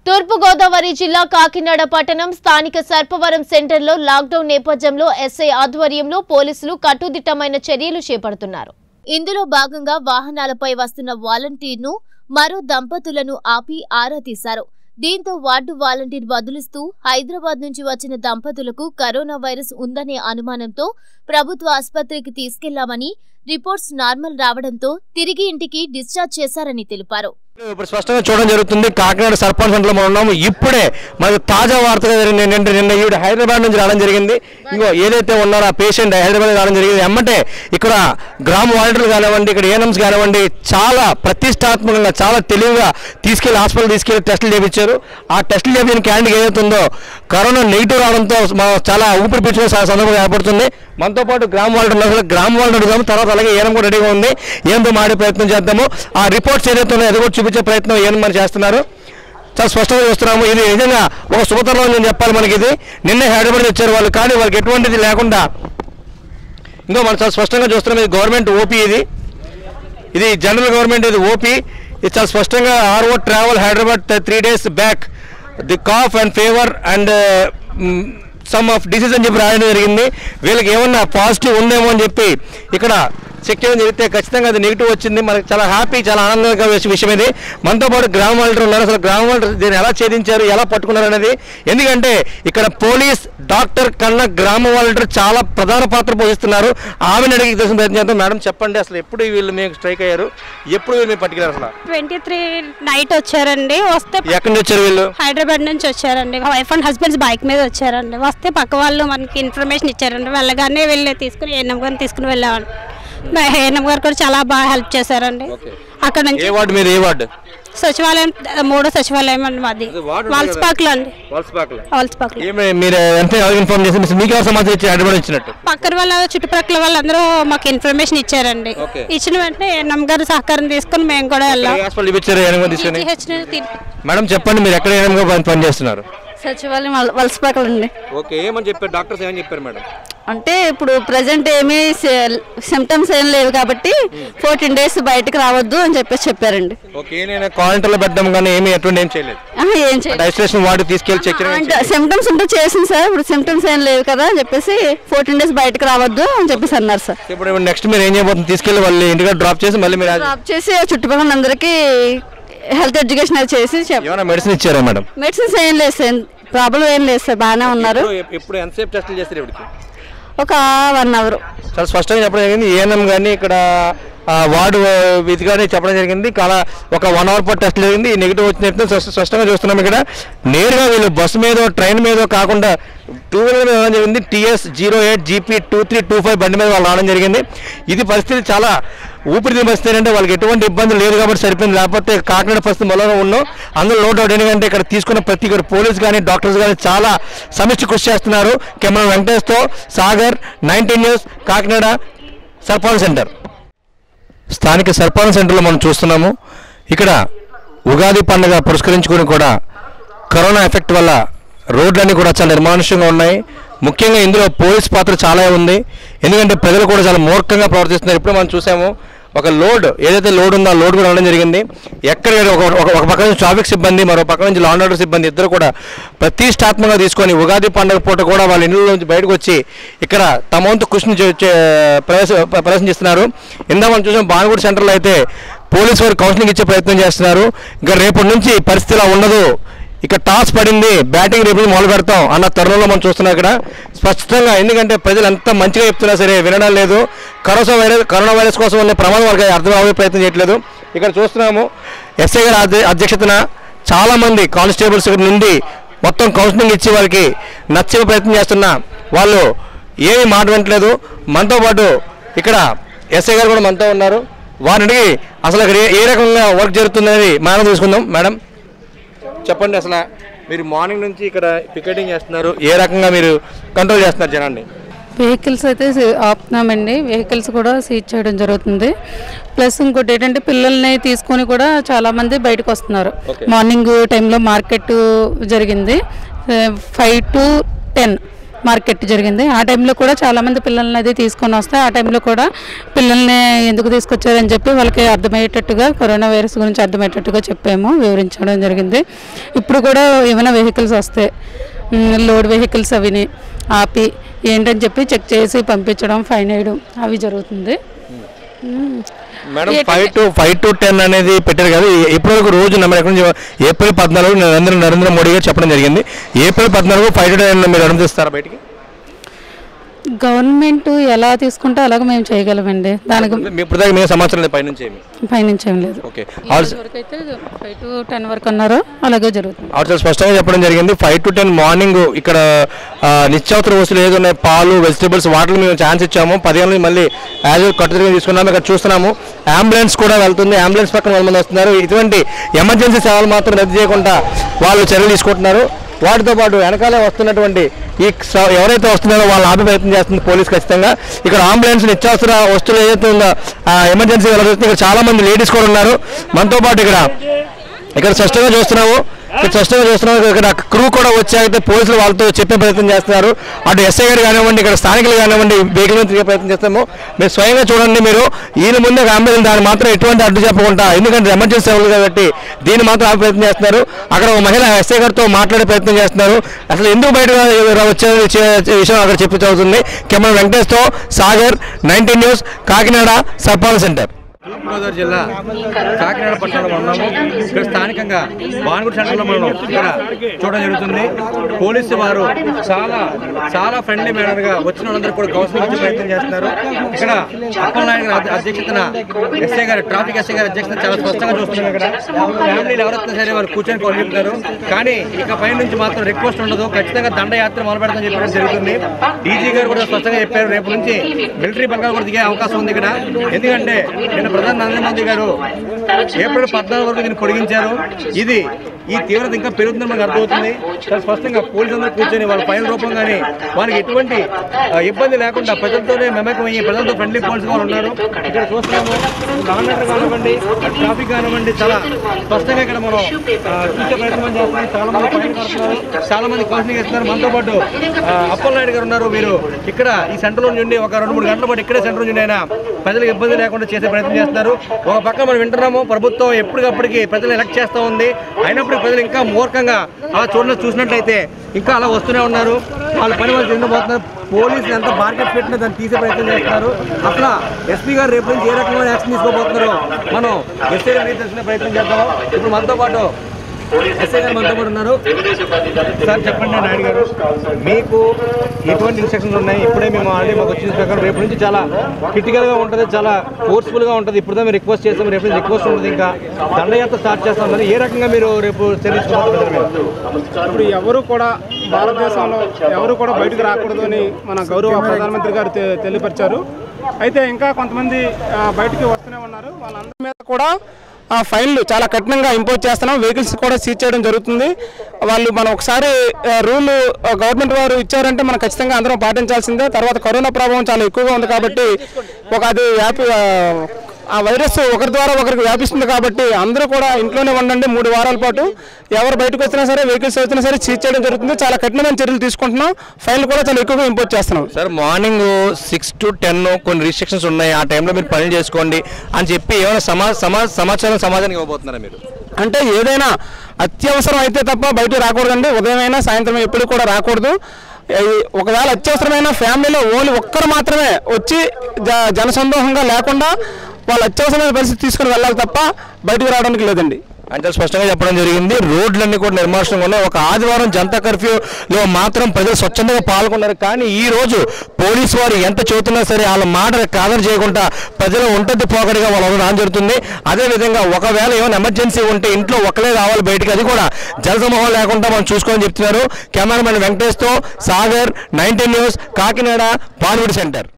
తూర్పుగోదావరి జిల్లా కాకినాడ పట్టణం స్థానిక సర్పవరం సెంటర్లో లాక్డౌన్ నేపథ్యంలో ఎస్ఐ ఆధ్వర్యంలో పోలీసులు కట్టుదిట్టమైన చర్యలు చేపడుతున్నారు ఇందులో భాగంగా వాహనాలపై వస్తున్న వాలంటీర్ను మరో దంపతులను ఆపి ఆరా తీశారు దీంతో వార్డు వాలంటీర్ బదులిస్తూ హైదరాబాద్ నుంచి వచ్చిన దంపతులకు కరోనా వైరస్ ఉందనే అనుమానంతో ప్రభుత్వ ఆసుపత్రికి తీసుకెళ్లామని రిపోర్ట్స్ నార్మల్ రావడంతో తిరిగి ఇంటికి డిశ్చార్జ్ చేశారని తెలిపారు ఇప్పుడు స్పష్టంగా చూడడం జరుగుతుంది కాకినాడ సర్పంచ్ సెంటర్లో మనం ఉన్నాము ఇప్పుడే మనకు తాజా వార్తగా జరిగింది ఏంటంటే నిన్న ఈవిడ హైదరాబాద్ నుంచి రావడం జరిగింది ఇంకో ఏదైతే ఉన్నారో ఆ పేషెంట్ హైదరాబాద్ రావడం జరిగింది ఎమ్మటే ఇక్కడ గ్రామ వాలంటీర్లు కానివ్వండి ఇక్కడ ఏఎన్ఎంస్ కానివ్వండి చాలా ప్రతిష్టాత్మకంగా చాలా తెలివిగా తీసుకెళ్లి హాస్పిటల్ తీసుకెళ్లి టెస్టులు చేయించారు ఆ టెస్టులు చేయించిన క్యాండిడేట్ ఏదైతే ఉందో కరోనా నెగిటివ్ రావడంతో మనం చాలా ఊపిరి పీల్చుకునే స- సందర్భం ఏర్పడుతుంది మనతో పాటు గ్రామ వాలంటీర్ ఉన్నారు. అసలు గ్రామ వాలంటీర్ అడుగుదాము తర్వాత అలాగే ఏఎం కూడా రెడీగా ఉంది ఏంతో మాడే ప్రయత్నం చేద్దాము ఆ రిపోర్ట్స్ ఏదైతే ఉన్నాయో అది కూడా చూపించే ప్రయత్నం ఏం మరి చేస్తున్నారు చాలా స్పష్టంగా చూస్తున్నాము ఇది నిజంగా ఒక శుభతరం నేను చెప్పాలి మనకి ఇది నిన్నే హైదరాబాద్ వచ్చారు వాళ్ళు కానీ వాళ్ళకి ఎటువంటిది లేకుండా ఇంకో మనం చాలా స్పష్టంగా చూస్తున్నాం ఇది గవర్నమెంట్ ఓపీ ఇది ఇది జనరల్ గవర్నమెంట్ ఇది ఓపీ ఇది చాలా స్పష్టంగా RO travel Hyderabad three days back the cough and fever and some of disease అని చెప్పి రాయడం జరిగింది వీళ్ళకి ఏమన్నా పాజిటివ్ ఉందేమో అని చెప్పి ఇక్కడ చెక్ చేయడం జరిగితే ఖచ్చితంగా అది నెగిటివ్ వచ్చింది మనకి చాలా హ్యాపీ చాలా ఆనందంగా విష- విషయం ఇది మనతో పాటు గ్రామ వాలంటీర్ ఉన్నారు అసలు గ్రామ వాలంటీర్ దీన్ని ఎలా ఛేదించారు ఎలా పట్టుకున్నారు అనేది ఎందుకంటే ఇక్కడ పోలీస్ డాక్టర్ కన్నా గ్రామ వాలంటీర్ చాలా ప్రధాన పాత్ర పోషిస్తున్నారు ఆమెను అడిగి తెలిసిన ప్రయత్నం చేద్దాం మేడం చెప్పండి అసలు ఎప్పుడు వీళ్ళు మీకు స్ట్రైక్ అయ్యారు ఎప్పుడు వీళ్ళు మీకు పట్టుకెళ్ళారు అసలు ట్వంటీ త్రీ నైట్ వచ్చారండి వస్తే ఎక్కడి నుంచి వచ్చారు వీళ్ళు హైదరాబాద్ నుంచి వచ్చారండి వైఫ్ అండ్ హస్బెండ్స్ బైక్ మీద వచ్చారండి వస్తే పక్క వాళ్ళు మనకి ఇన్ఫర్మేషన్ ఇచ్చారండి వెళ్ళగానే వెళ్ళి తీసుకుని ఏఎన్ఎం గారిని తీసుకుని వెళ్ళామండి ఏఎన్ఎం గారు కూడా చాలా బాగా హెల్ప్ చేశారండి అక్కడ నుంచి ఏ వార్డు మీరు ఏ వార్డు సచివాలయం మూడో సచివాలయం అండి మాది అది వార్డు వాల్స్పాక్లో అండి వాల్స్పాకలో వాల్స్పాక్లో ఏమి మీరు అంటే ఎవరికి ఇన్ఫార్మ్ చేసి మీకు ఎవరు సమాచారం ఇచ్చి హైదరాబాద్ ఇచ్చినట్టు పక్కన వాళ్ళ చుట్టుపక్కల వాళ్ళందరూ మాకు ఇన్ఫర్మేషన్ ఇచ్చారండి Okay. ఇచ్చిన వెంటనే ఏఎన్ఎం గారు సహకారం తీసుకుని మేము కూడా వెళ్ళాం హాస్పిటల్ ఇప్పించారు ఏమైనా తీసుకొని GH ని తీర్పు- మేడం చెప్పండి మీరు ఎక్కడ ఏమైనా పని పని చేస్తున్నారు సచివాలయం వల- వలసపాకలండి ఓకే ఏమని చెప్పారు డాక్టర్స్ ఏమని చెప్పారు మేడం అంటే ఇప్పుడు ప్రజెంట్ ఏమీ సిమ్టమ్స్ ఏం లేవు కాబట్టి ఫోర్టీన్ డేస్ బయటకు రావద్దు అని చెప్పేసి చెప్పారండి ఓకే నేను క్వారంటైన్లో పెట్టడం కానీ ఏమీ ఎటువంటి ఏం చేయలేదు ఆహా, ఏం చేయాలి ఐసోలేషన్ వార్డు తీసుకెళ్ళి చెక్ చేయడం ఏం చేయలేదు. సిమ్టమ్స్ ఉంటే చేసింది సార్ ఇప్పుడు సిమ్టమ్స్ ఏం లేవు కదా అని చెప్పేసి ఫోర్టీన్ డేస్ బయటకు రావద్దు అని చెప్పేసి అన్నారు సార్ ఇప్పుడు నెక్స్ట్ మీరు ఏం చేయబోతుంది తీసుకెళ్ళి వాళ్ళు ఇంటికి డ్రాప్ చేసి మళ్ళీ మీరు డ్రాప్ చేసి చుట్టుపక్కల అందరికీ హెల్త్ ఎడ్యుకేషన్ అది చేసి చెప్ ఏమైనా మెడిసిన్ ఇచ్చారా మేడం మెడిసిన్స్ ఏం లేదు సార్ ప్రాబ్లం ఏం లేదు సార్ బాగానే ఉన్నారు ఇప్పుడు- ఇప్పుడు ఎంతసేపు టెస్టులు చేస్తారు ఇప్పటికి ఒక వన్ అవర్ చాలా స్పష్టంగా చెప్పడం జరిగింది ఏఎన్ఎం కానీ ఇక్కడ ఆ, వార్డు విధి కానీ చెప్పడం జరిగింది చాలా ఒక వన్ అవర్ పాటు టెస్ట్ జరిగింది ఈ నెగిటివ్ వచ్చినట్టు స్పష్ట- స్పష్టంగా చూస్తున్నాం ఇక్కడ నేరుగా వీళ్ళు బస్సు మీద ట్రైన్ మీద కాకుండా టూ వీలర్ మీద రావడం జరిగింది TS zero eight GP two three two five బండి మీద వాళ్ళు రావడం జరిగింది ఇది పరిస్థితి చాలా ఊపిరితిత్తుల పరిస్థితి అంటే వాళ్ళకి ఎటువంటి ఇబ్బంది లేదు కాబట్టి సరిపోయింది లేకపోతే కాకినాడ పరిస్థితి మొదలు ఉన్నాం అందులో నో డౌట్ ఎందుకంటే ఇక్కడ తీసుకున్న ప్రతి ఒక్కరు పోలీస్ కానీ డాక్టర్స్ కానీ చాలా సమిష్టి కృషి చేస్తున్నారు కెమెరా వెంకటేష్తో Sagar nineteen news Kakinada Sarpanch centre స్థానిక సర్పంచ్ సెంటర్లో మనం చూస్తున్నాము ఇక్కడ ఉగాది పండుగ పురస్కరించుకుని కూడా కరోనా ఎఫెక్ట్ వల్ల రోడ్లన్నీ కూడా చాలా నిర్మానుష్యంగా ఉన్నాయి ముఖ్యంగా ఇందులో పోలీస్ పాత్ర చాలా ఉంది ఎందుకంటే ప్రజలు కూడా చాలా మూర్ఖంగా ప్రవర్తిస్తున్నారు ఇప్పుడు మనం చూసాము ఒక లోడ్ ఏదైతే లోడ్ ఉందో ఆ లోడ్ కూడా ఉండడం జరిగింది ఎక్కడ ఒక ఒక- ఒక పక్క నుంచి ట్రాఫిక్ సిబ్బంది మరో పక్క నుంచి లాండ్ ఆర్డర్ సిబ్బంది ఇద్దరు కూడా ప్రతిష్టాత్మకంగా తీసుకొని ఉగాది పండుగ పూట కూడా వాళ్ళ ఇళ్ళ నుంచి బయటకు వచ్చి ఇక్కడ తమ వంతు కృషిని చే- చే- ప్రవేశ ప్రదర్శిస్తున్నారు ఇందా మనం చూసాం బాణగూడ సెంటర్లో అయితే పోలీసు వారు కౌన్సిలింగ్ ఇచ్చే ప్రయత్నం చేస్తున్నారు ఇంకా రేపటి నుంచి పరిస్థితి ఇలా ఉండదు ఇక టాస్ పడింది బ్యాటింగ్ రేపు నుంచి మొదలు పెడతాం అన్న తరుణంలో మనం చూస్తున్నాం ఇక్కడ స్పష్టంగా ఎందుకంటే ప్రజలు ఎంత మంచిగా చెప్తున్నా సరే వినడం లేదు కరోనా వైరస్ కరోనా వైరస్ కోసం ఉన్న ప్రమాదం వాళ్ళకి అర్థం అవ్వే ప్రయత్నం చేయట్లేదు ఇక్కడ చూస్తున్నాము ఎస్ఐ గారి అధ్య- అధ్యక్షతన చాలామంది కానిస్టేబుల్స్ నుండి మొత్తం కౌన్సిలింగ్ ఇచ్చి వాళ్ళకి నచ్చే ప్రయత్నం చేస్తున్నా వాళ్ళు ఏమీ మాట వినట్లేదు మనతో పాటు ఇక్కడ ఎస్ఐ గారు కూడా మనతో ఉన్నారు వారిని అసలు ఇక్కడ ఏ- ఏ రకంగా వర్క్ జరుగుతుందని మనం తీసుకుందాం మేడం చెప్పండి అసలు మీరు మార్నింగ్ నుంచి ఇక్కడ పికెటింగ్ చేస్తున్నారు ఏ రకంగా మీరు కంట్రోల్ చేస్తున్నారు జనాన్ని వెహికల్స్ అయితే సీ- ఆపుతున్నామండి వెహికల్స్ కూడా సీజ్ చేయడం జరుగుతుంది ప్లస్ ఇంకోటి ఏంటంటే పిల్లల్ని తీసుకొని కూడా చాలామంది బయటకు వస్తున్నారు Okay. మార్నింగ్ టైంలో మార్కెట్ జరిగింది ఫైవ్ టు టెన్ మార్కెట్ జరిగింది ఆ టైంలో కూడా చాలామంది పిల్లల్ని అది తీసుకొని వస్తే ఆ టైంలో కూడా పిల్లల్ని ఎందుకు తీసుకొచ్చారని చెప్పి వాళ్ళకి అర్థమయ్యేటట్టుగా కరోనా వైరస్ గురించి అర్థమయ్యేటట్టుగా చెప్పాము వివరించడం జరిగింది ఇప్పుడు కూడా ఏమైనా వెహికల్స్ వస్తే మ్, లోడ్ వెహికల్స్ అవిని ఆపి ఏంటని చెప్పి చెక్ చేసి పంపించడం ఫైన్ వేయడం అవి జరుగుతుంది మ్. Madam five to five to ten అనేది పెట్టారు కదా ఈ- ఇప్పటివరకు రోజు నెంబర్ ఎక్కడి నుంచి ఏప్రిల్ పద్నాలుగు నరేంద్ర నరేంద్ర మోడీ గారు చెప్పడం జరిగింది ఏప్రిల్ పద్నాలుగు ఫైవ్ టు టెన్ మీరు అనుమతిస్తారా బయటికి గవర్నమెంట్ ఎలా తీసుకుంటే అలాగ మేము చేయగలమండి దానికి మీ ఇప్పుడు దాకా మీకు సమాచారం లేదు పైనుంచి ఏమి పైనుంచి ఏం లేదు ఓకే వరకు అయితే ఫైవ్ టు టెన్ వరకు అన్నారు అలాగే జరుగుతుంది ఆవిడ చాలా స్పష్టంగా చెప్పడం జరిగింది ఫైవ్ టు టెన్ మార్నింగ్ ఇక్కడ ఆ, నిత్యావసర వస్తువులు ఏదో ఉన్నాయి పాలు వెజిటబుల్స్ వాటిని మేము ఛాన్స్ ఇచ్చాము పదిహేను నుంచి మళ్ళీ యాజ్ కట్టుదిరిగి తీసుకున్నాము ఇక్కడ చూస్తున్నాము అంబులెన్స్ కూడా వెళ్తుంది అంబులెన్స్ పక్కన వంద మంది వస్తున్నారు ఇటువంటి ఎమర్జెన్సీ సేవలు మాత్రం రద్దు చేయకుండా వాళ్ళు చర్యలు తీసుకుంటున్నారు వాటితో పాటు వెనకాలే వస్తున్నటువంటి ఈ స- ఎవరైతే వస్తున్నారో వాళ్ళు ఆపే ప్రయత్నం చేస్తుంది పోలీస్ ఖచ్చితంగా ఇక్కడ అంబులెన్స్ నిత్యావసర వస్తువులు ఏదైతే ఉందో ఎమర్జెన్సీ వెళ్ళబోతుంది ఇక్కడ చాలా మంది లేడీస్ కూడా ఉన్నారు మనతో పాటు ఇక్కడ ఇక్కడ స్పష్టంగా చూస్తున్నాము ఇక్కడ స్పష్టంగా చూస్తున్నాము ఇక్కడ క్రూ కూడా వచ్చి అయితే పోలీసులు వాళ్ళతో చెప్పే ప్రయత్నం చేస్తున్నారు అటు ఎస్ఐ గారు కానివ్వండి ఇక్కడ స్థానికులు కానివ్వండి వెహికల్ మీద తిరిగే ప్రయత్నం చేస్తాము మీరు స్వయంగా చూడండి మీరు ఈయన ముందే అంబులెన్స్ దాన్ని మాత్రం ఎటువంటి అడ్డు చెప్పకుండా ఎందుకంటే ఎమర్జెన్సీ సేవలు కాబట్టి దీన్ని మాత్రం ఆపే ప్రయత్నం చేస్తున్నారు అక్కడ ఒక మహిళ ఎస్ఐ గారితో మాట్లాడే ప్రయత్నం చేస్తున్నారు అసలు ఎందుకు బయట వచ్చే విషయం అక్కడ చెప్పి అవుతుంది కెమెరా వెంకటేష్తో సాగర్ నైన్టీన్ న్యూస్ కాకినాడ సర్పాల సెంటర్ తూర్పుగోదావరి జిల్లా కాకినాడ పట్టణంలో ఉన్నాము ఇక్కడ స్థానికంగా బాన్గుడి సెంటర్లో మనం ఇక్కడ చూడడం జరుగుతుంది పోలీసు వారు చాలా చాలా ఫ్రెండ్లీ మేనర్గా వచ్చిన వాళ్ళందరూ కూడా కౌన్సిలింగ్ ఇచ్చే ప్రయత్నం చేస్తున్నారు ఇక్కడ అప్పలనాయుడు గారి అధ్యక్షతన ఎస్ఐ గారు ట్రాఫిక్ ఎస్ఐ గారి అధ్యక్షతన చాలా స్పష్టంగా చూస్తున్నాం ఇక్కడ ఫ్యామిలీలు ఎవరైనా సరే వారు కూర్చొని కొన్ని చెప్తారు కానీ ఇక పై నుంచి మాత్రం రిక్వెస్ట్ ఉండదు ఖచ్చితంగా దండయాత్ర మొదలు పెడతామని చెప్పడం జరుగుతుంది డీజీ గారు కూడా స్పష్టంగా చెప్పారు రేపు నుంచి మిలిటరీ బలగాలు కూడా దిగే అవకాశం ఉంది ఇక్కడ ఎందుకంటే నిన్న ప్రధాని నరేంద్ర మోదీ గారు ఏప్రిల్ పద్నాలుగు వరకు దీన్ని పొడిగించారు ఇది ఈ తీవ్రత ఇంకా పెరుగుతుందని మనకు అర్థమవుతుంది చాలా స్పష్టంగా పోలీసులు అందరూ కూర్చొని వాళ్ళ ఫైల్ రూపంగానే వారికి ఎటువంటి ఆ, ఇబ్బంది లేకుండా ప్రజలతోనే మెమకం అయ్యి ప్రజలతో ఫ్రెండ్లీ పోలీసు వాళ్ళు ఉన్నారు ఇక్కడ చూస్తున్నాము గవర్నమెంట్ కానివ్వండి ట్రాఫిక్ కానివ్వండి చాలా స్పష్టంగా ఇక్కడ మనం ఆ, చూసే ప్రయత్నం చేస్తున్నాం చాలా మంది ఫైన్ కడుతున్నారు చాలా మంది కౌన్సిలింగ్ ఇస్తున్నారు మనతో పాటు ఆ, అప్పలనాయుడు గారు ఉన్నారు వీరు ఇక్కడ ఈ సెంటర్ నుండి ఒక రెండు మూడు గంటల పాటు ఇక్కడే సెంటర్ నుండి ఆయన ప్రజలకు ఇబ్బంది లేకుండా చేసే ప్రయత్నం చేస్తున్నారు ఒక పక్క మనం వింటున్నాము ప్రభుత్వం ఎప్పటికప్పటికి ప్రజలు ఎలక్ట్ చేస్తూ ఉంది అయినప్పటికీ ప్రజలు ఇంకా మూర్ఖంగా అలా చూడ చూసినట్లయితే ఇంకా అలా వస్తూనే ఉన్నారు వాళ్ళ పని వాళ్ళు చెందబోతున్నారు పోలీసులు ఎంత మార్కెట్ పెట్టినా దాన్ని తీసే ప్రయత్నం చేస్తున్నారు అసలు ఎస్పీ గారు రేపు నుంచి ఏ రకమైన యాక్షన్ తీసుకోబోతున్నారో మనం ఎస్ఐ గారికి తెలుసుకునే ప్రయత్నం చేద్దాం ఇప్పుడు మనతో పాటు ఎస్ఐ గారు మనతో పాటు ఉన్నారు సార్ చెప్పండి నాయుడు గారు మీకు ఎటువంటి ఇన్స్ట్రక్షన్స్ ఉన్నాయి ఇప్పుడే మేము ఆల్రెడీ మాకు వచ్చిన ప్రకారం రేపు నుంచి చాలా క్రిటికల్గా ఉంటుంది చాలా ఫోర్స్ఫుల్గా ఉంటుంది ఇప్పుడు మేము రిక్వెస్ట్ చేస్తాం రేపు నుంచి రిక్వెస్ట్ ఉంటుంది ఇంకా దండయాత్ర స్టార్ట్ చేస్తాం మరి ఏ రకంగా మీరు రేపు తెలుసుకుంటారు ఇప్పుడు ఎవరు కూడా భారతదేశంలో ఎవరు కూడా బయటకు రాకూడదు అని మన గౌరవ ప్రధానమంత్రి గారు తె- తెలియపరిచారు అయితే ఇంకా కొంతమంది ఆ, బయటికి వస్తూనే ఉన్నారు వాళ్ళందరి మీద కూడా ఆ, ఫైన్లు చాలా కఠినంగా ఇంపోజ్ చేస్తున్నాం వెహికల్స్ కూడా సీజ్ చేయడం జరుగుతుంది వాళ్ళు మనం ఒకసారి ఆ, రూల్ ఆ, గవర్నమెంట్ వారు ఇచ్చారంటే మనం ఖచ్చితంగా అందరం పాటించాల్సిందే తర్వాత కరోనా ప్రభావం చాలా ఎక్కువగా ఉంది కాబట్టి ఒక అది వ్యాపి ఆ, ఆ వైరస్ ఒకరి ద్వారా ఒకరికి వ్యాపిస్తుంది కాబట్టి అందరూ కూడా ఇంట్లోనే ఉండండి మూడు వారాల పాటు ఎవరు బయటకు వచ్చినా సరే వెహికల్స్ వచ్చినా సరే సీజ్ చేయడం జరుగుతుంది చాలా కఠినమైన చర్యలు తీసుకుంటున్నాం ఫైన్లు కూడా చాలా ఎక్కువగా ఇంపోజ్ చేస్తున్నాం sir morning six to ten కొన్ని రిస్ట్రిక్షన్స్ ఉన్నాయి ఆ టైంలో మీరు పనులు చేసుకోండి అని చెప్పి ఏమైనా సమా సమా సమాచారం సమాజానికి ఇవ్వబోతున్నారా మీరు అంటే ఏదైనా అత్యవసరం అయితే తప్ప బయట రాకూడదండి ఉదయం అయినా సాయంత్రం ఎప్పుడు కూడా రాకూడదు ఈ ఒకవేళ అత్యవసరమైన ఫ్యామిలీలో ఓన్లీ ఒక్కరు మాత్రమే వచ్చి జ జనసందోహంగా లేకుండా వాళ్ళు అత్యవసరమైన పరిస్థితి తీసుకుని వెళ్ళాలి తప్ప బయటకు రావడానికి లేదండి అంటే స్పష్టంగా చెప్పడం జరిగింది రోడ్లన్నీ కూడా నిర్మానుషంగా ఉన్నాయి ఒక ఆదివారం జనతా కర్ఫ్యూలో మాత్రం ప్రజలు స్వచ్ఛందంగా పాల్గొన్నారు కానీ ఈ రోజు పోలీసు వారు ఎంత చెబుతున్నా సరే వాళ్ళ మాట కాదర్ చేయకుండా ప్రజలు ఉంటది పోకడిగా వాళ్ళు రాని జరుగుతుంది అదేవిధంగా ఒకవేళ ఏమైనా ఎమర్జెన్సీ ఉంటే ఇంట్లో ఒకలే రావాలి బయటికి అది కూడా జలసమూహం లేకుండా మనం చూసుకోని చెప్తున్నారు కెమెరామెన్ వెంకటేష్తో సాగర్ నైన్టీన్ న్యూస్ కాకినాడ పాల్గొడి సెంటర్